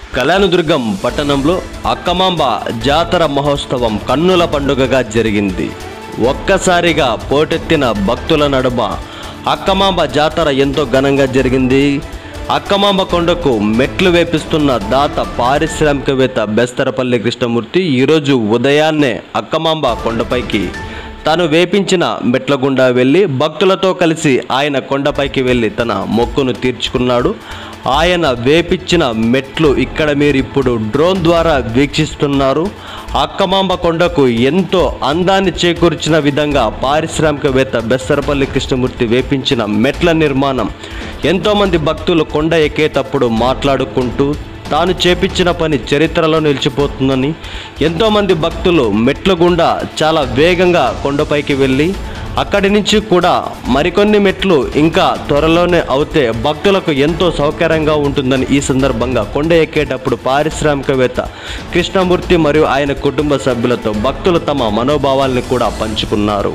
కళ్యాణదుర్గం పట్టణంలో అక్కమాంబ జాతర మహోత్సవం కన్నుల పండుగగా జరిగింది ఒక్కసారిగా పోటెత్తిన భక్తుల నడుమ అక్కమాంబ జాతర ఎంతో ఘనంగా జరిగింది అక్కమాంబ కొండకు మెట్లు వేపిస్తున్న దాత పారిశ్రామికవేత్త బెస్తరపల్లి కృష్ణమూర్తి ఈరోజు ఉదయాన్నే అక్కమాంబ కొండపైకి తాను వేపించిన మెట్ల గుండా వెళ్ళి భక్తులతో కలిసి ఆయన కొండపైకి వెళ్ళి తన మొక్కును తీర్చుకున్నాడు ఆయన వేపించిన మెట్లు ఇక్కడ మీరు ఇప్పుడు డ్రోన్ ద్వారా వీక్షిస్తున్నారు అక్కమాంబ కొండకు ఎంతో అందాన్ని చేకూర్చిన విధంగా పారిశ్రామికవేత్త బెస్తరపల్లి కృష్ణమూర్తి వేపించిన మెట్ల నిర్మాణం ఎంతోమంది భక్తులు కొండ ఎక్కేటప్పుడు మాట్లాడుకుంటూ తాను చేపించిన పని చరిత్రలో నిలిచిపోతుందని ఎంతోమంది భక్తులు మెట్ల గుండా చాలా వేగంగా కొండపైకి వెళ్ళి అక్కడి నుంచి కూడా మరికొన్ని మెట్లు ఇంకా త్వరలోనే అవుతే భక్తులకు ఎంతో సౌకర్యంగా ఉంటుందని ఈ సందర్భంగా కొండ ఎక్కేటప్పుడు పారిశ్రామికవేత్త కృష్ణమూర్తి మరియు ఆయన కుటుంబ సభ్యులతో భక్తులు తమ మనోభావాల్ని కూడా పంచుకున్నారు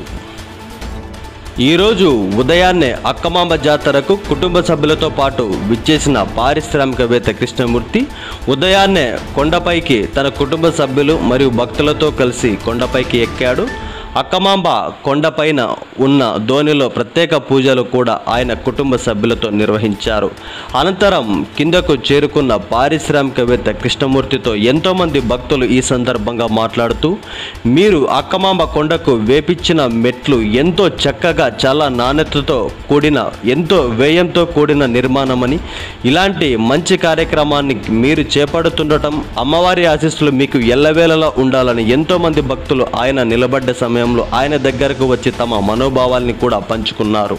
ఈరోజు ఉదయాన్నే అక్కమాంబ జాతరకు కుటుంబ సభ్యులతో పాటు విచ్చేసిన పారిశ్రామికవేత్త కృష్ణమూర్తి ఉదయాన్నే కొండపైకి తన కుటుంబ సభ్యులు మరియు భక్తులతో కలిసి కొండపైకి ఎక్కాడు అక్కమాంబ కొండపైన ఉన్న ధోనిలో ప్రత్యేక పూజలు కూడా ఆయన కుటుంబ సభ్యులతో నిర్వహించారు అనంతరం కిందకు చేరుకున్న పారిశ్రామికవేత్త కృష్ణమూర్తితో ఎంతోమంది భక్తులు ఈ సందర్భంగా మాట్లాడుతూ మీరు అక్కమాంబ కొండకు వేపించిన మెట్లు ఎంతో చక్కగా చాలా నాణ్యతతో కూడిన ఎంతో వ్యయంతో కూడిన నిర్మాణమని ఇలాంటి మంచి కార్యక్రమాన్ని మీరు చేపడుతుండటం అమ్మవారి ఆశీస్సులు మీకు ఎల్లవేళలా ఉండాలని ఎంతోమంది భక్తులు ఆయన నిలబడ్డ సమయంలో ఆయన దగ్గరకు వచ్చి తమ మనోభావాల్ని కూడా పంచుకున్నారు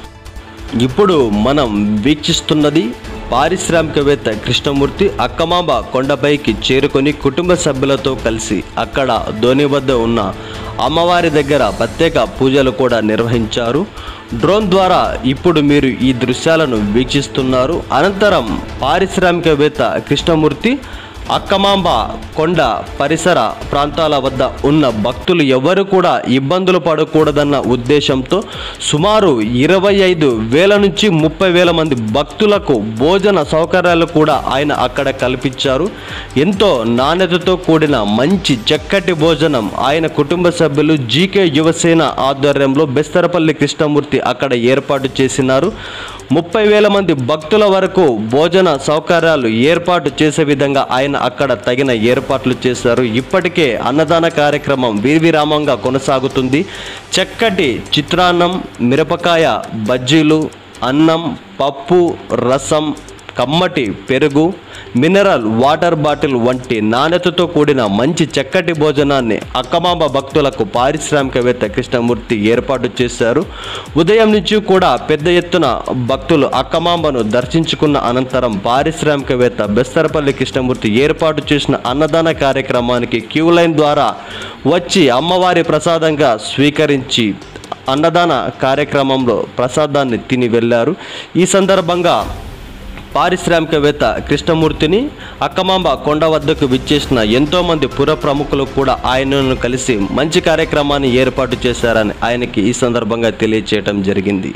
ఇప్పుడు మనం వీక్షిస్తున్నది పారిశ్రామికవేత్త కృష్ణమూర్తి అక్కమాంబ కొండపైకి చేరుకొని కుటుంబ సభ్యులతో కలిసి అక్కడ ధోని వద్ద ఉన్న అమ్మవారి దగ్గర ప్రత్యేక పూజలు కూడా నిర్వహించారు డ్రోన్ ద్వారా ఇప్పుడు మీరు ఈ దృశ్యాలను వీక్షిస్తున్నారు అనంతరం పారిశ్రామికవేత్త కృష్ణమూర్తి అక్కమాంబ కొండ పరిసర ప్రాంతాల వద్ద ఉన్న భక్తులు ఎవరు కూడా ఇబ్బందులు పడకూడదన్న ఉద్దేశంతో సుమారు ఇరవై ఐదు వేల నుంచి ముప్పై వేల మంది భక్తులకు భోజన సౌకర్యాలు కూడా ఆయన అక్కడ కల్పించారు ఎంతో నాణ్యతతో కూడిన మంచి చక్కటి భోజనం ఆయన కుటుంబ సభ్యులు జీకే యువసేన ఆధ్వర్యంలో బెస్తరపల్లి కృష్ణమూర్తి అక్కడ ఏర్పాటు చేసినారు ముప్పై వేల మంది భక్తుల వరకు భోజన సౌకర్యాలు ఏర్పాటు చేసే విధంగా ఆయన అక్కడ తగిన ఏర్పాట్లు చేశారు ఇప్పటికే అన్నదాన కార్యక్రమం వీర్విరామంగా కొనసాగుతుంది చక్కటి చిత్రాన్నం మిరపకాయ బజ్జీలు అన్నం పప్పు రసం కమ్మటి పెరుగు మినరల్ వాటర్ బాటిల్ వంటి నాణ్యతతో కూడిన మంచి చక్కటి భోజనాన్ని అక్కమాంబ భక్తులకు పారిశ్రామికవేత్త కృష్ణమూర్తి ఏర్పాటు చేశారు ఉదయం నుంచి కూడా పెద్ద ఎత్తున భక్తులు అక్కమాంబను దర్శించుకున్న అనంతరం పారిశ్రామికవేత్త బెస్తరపల్లి కృష్ణమూర్తి ఏర్పాటు చేసిన అన్నదాన కార్యక్రమానికి క్యూ లైన్ ద్వారా వచ్చి అమ్మవారి ప్రసాదంగా స్వీకరించి అన్నదాన కార్యక్రమంలో ప్రసాదాన్ని తిని వెళ్ళారు ఈ సందర్భంగా పారిశ్రామికవేత్త కృష్ణమూర్తిని అక్కమాంబ కొండ వద్దకు విచ్చేసిన ఎంతోమంది పుర ప్రముఖులు కూడా ఆయనను కలిసి మంచి కార్యక్రమాన్ని ఏర్పాటు చేశారని ఆయనకి ఈ సందర్భంగా తెలియచేయటం జరిగింది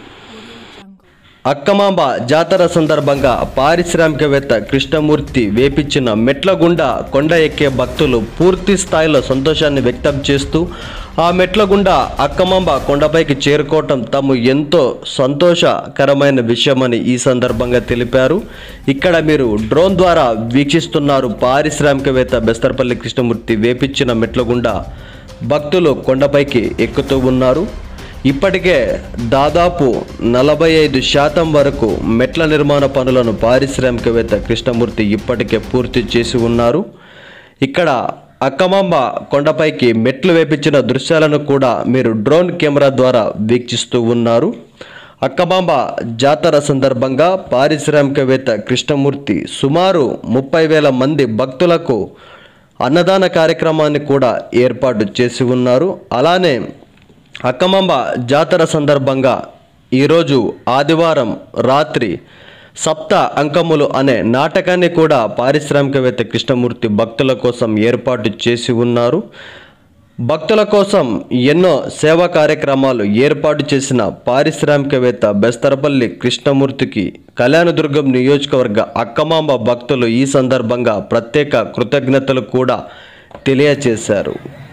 అక్కమాంబ జాతర సందర్భంగా పారిశ్రామికవేత్త కృష్ణమూర్తి వేపించిన మెట్ల గుండా కొండ ఎక్కే భక్తులు పూర్తి స్థాయిలో సంతోషాన్ని వ్యక్తం చేస్తూ ఆ మెట్ల గుండా అక్కమాంబ కొండపైకి చేరుకోవటం తాము ఎంతో సంతోషకరమైన విషయమని ఈ సందర్భంగా తెలిపారు ఇక్కడ మీరు డ్రోన్ ద్వారా వీక్షిస్తున్నారు పారిశ్రామికవేత్త బెస్తర్పల్లి కృష్ణమూర్తి వేపించిన మెట్ల గుండా భక్తులు కొండపైకి ఎక్కుతూ ఉన్నారు ఇప్పటికే దాదాపు నలభై ఐదు శాతం వరకు మెట్ల నిర్మాణ పనులను పారిశ్రామికవేత్త కృష్ణమూర్తి ఇప్పటికే పూర్తి చేసి ఉన్నారు ఇక్కడ అక్కమాంబ కొండపైకి మెట్లు వేపించిన దృశ్యాలను కూడా మీరు డ్రోన్ కెమెరా ద్వారా వీక్షిస్తూ ఉన్నారు అక్కమాంబ జాతర సందర్భంగా పారిశ్రామికవేత్త కృష్ణమూర్తి సుమారు ముప్పై వేల మంది భక్తులకు అన్నదాన కార్యక్రమాన్ని కూడా ఏర్పాటు చేసి ఉన్నారు అలానే అక్కమాంబ జాతర సందర్భంగా ఈరోజు ఆదివారం రాత్రి సప్త అంకములు అనే నాటకాన్ని కూడా పారిశ్రామికవేత్త కృష్ణమూర్తి భక్తుల కోసం ఏర్పాటు చేసి ఉన్నారు భక్తుల కోసం ఎన్నో సేవా కార్యక్రమాలు ఏర్పాటు చేసిన పారిశ్రామికవేత్త బెస్తరపల్లి కృష్ణమూర్తికి కళ్యాణదుర్గం నియోజకవర్గ అక్కమాంబ భక్తులు ఈ సందర్భంగా ప్రత్యేక కృతజ్ఞతలు కూడా తెలియచేశారు